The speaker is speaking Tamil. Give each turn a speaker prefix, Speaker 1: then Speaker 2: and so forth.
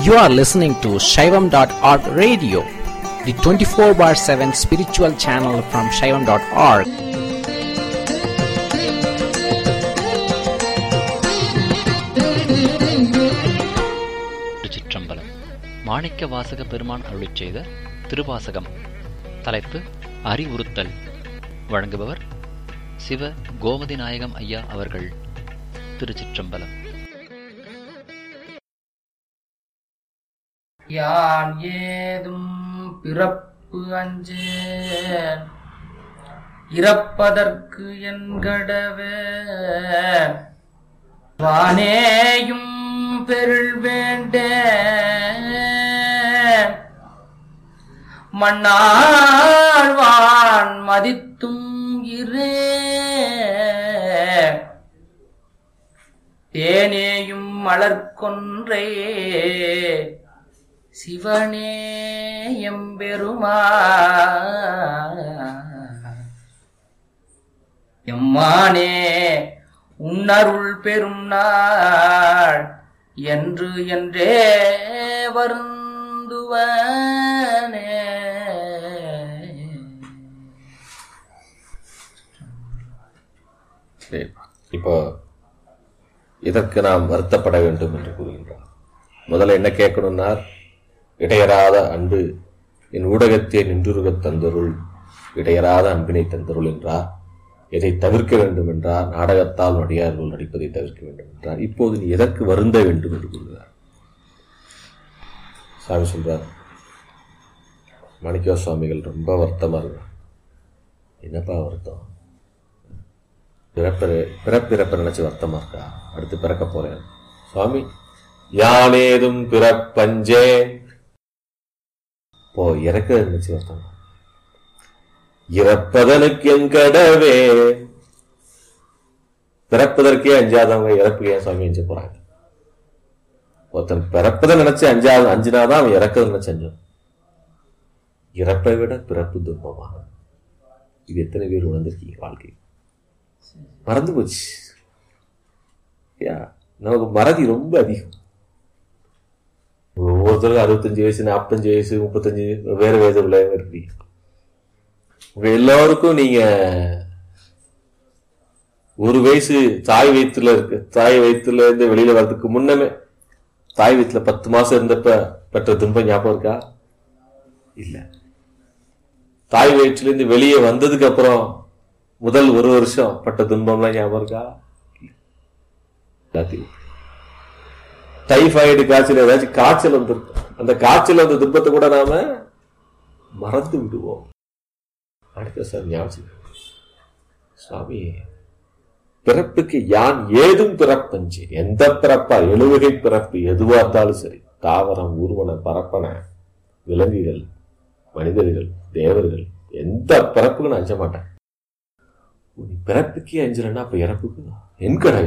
Speaker 1: You are listening to Shaivam.org radio, the 24 bar 7 spiritual channel from Shaivam.org.
Speaker 2: திருச்சிற்றம்பலம் மாணிக்க வாசக பெருமான் அருளிச் செய்த திருவாசகம் தலைப்பு அறிவுறுத்தல் வழங்குபவர் சிவ கோமதி நாயகம் ஐயா அவர்கள் திருச்சிற்றம்பலம்
Speaker 3: யான் ஏதும் பிறப்பு அஞ்சேன் இறப்பதற்கு என்கடவே வானேயும் பெருள் வேண்டேன் மண்ணாழ்வான் மதித்தும் இரே தேனேயும் மலர்கொன்றே சிவனே எம்பெருமா எம்மானே உன்னருள் பெரும் நாள் என்று என்றே வருந்துவனே
Speaker 4: சரி இப்போ இதற்கு நாம் வருத்தப்பட வேண்டும் என்று கூறுகின்றார் முதல்ல என்ன கேட்கணும்னா இடையராத அன்பு என் ஊடகத்தை நின்றுருகத் தந்தருள் இடையராத அன்பினை தந்தருள் என்றார் எதை தவிர்க்க வேண்டும் என்றார் நாடகத்தால் நடிகார்கள் நடிப்பதை தவிர்க்க வேண்டும் என்றார் இப்போது நீ எதற்கு வருந்த வேண்டும் என்று கூறுகிறார் சாமி சொல்றார் மாணிக்க சுவாமிகள் ரொம்ப வருத்தமா இருக்கிறார் என்னப்பா வருத்தம் பிறப்பு பிறப்பிறப்ப நினைச்சு வருத்தமா இருக்கா அடுத்து பிறக்க போறேன் சுவாமி யானேதும் பிறப்பஞ்சே போ இறக்க நினைச்சு வருத்தம் இறப்பதனுக்கு எங்கடவே பிறப்பதற்கே அஞ்சாதவங்க இறப்புக்கு ஏன் சுவாமி அஞ்ச போறாங்க ஒருத்தன் பிறப்பதை நினைச்சு அஞ்சாவது அஞ்சினாதான் அவன் இறக்கதை நினைச்சு அஞ்சும் இறப்பை விட பிறப்பு துன்பமாக இது எத்தனை பேர் உணர்ந்திருக்கீங்க வாழ்க்கை மறந்து போச்சு யா நமக்கு மறதி ரொம்ப அதிகம் ஒவ்வொருத்தருக்கும் அறுபத்தஞ்சு வயசு நாற்பத்தஞ்சு வயசு முப்பத்தஞ்சு வேற வயது உள்ளவங்க இருக்கீங்க உங்க எல்லாருக்கும் நீங்க ஒரு வயசு தாய் வயிற்றுல இருக்கு தாய் வயிற்றுல இருந்து வெளியில வர்றதுக்கு முன்னமே தாய் வயிற்றுல பத்து மாசம் இருந்தப்ப பெற்ற துன்பம் ஞாபகம் இருக்கா இல்ல தாய் வயிற்றுல இருந்து வெளியே வந்ததுக்கு அப்புறம் முதல் ஒரு வருஷம் பட்ட துன்பம்லாம் ஞாபகம் இருக்கா எல்லாத்தையும் டைஃபாய்டு காய்ச்சல் ஏதாச்சும் காய்ச்சல் வந்திருக்கும் அந்த காய்ச்சல் வந்த துன்பத்தை கூட நாம மறந்து விடுவோம் அடுத்த சார் ஞாபகம் சுவாமி பிறப்புக்கு யான் ஏதும் பிறப்பஞ்சு எந்த பிறப்பா எழுவகை பிறப்பு எதுவா இருந்தாலும் சரி தாவரம் ஊர்வன பரப்பன விலங்குகள் மனிதர்கள் தேவர்கள் எந்த பிறப்புக்கும் நான் அஞ்ச மாட்டேன் நீ பிறப்புக்கே அஞ்சலன்னா அப்ப இறப்புக்கு என் கடை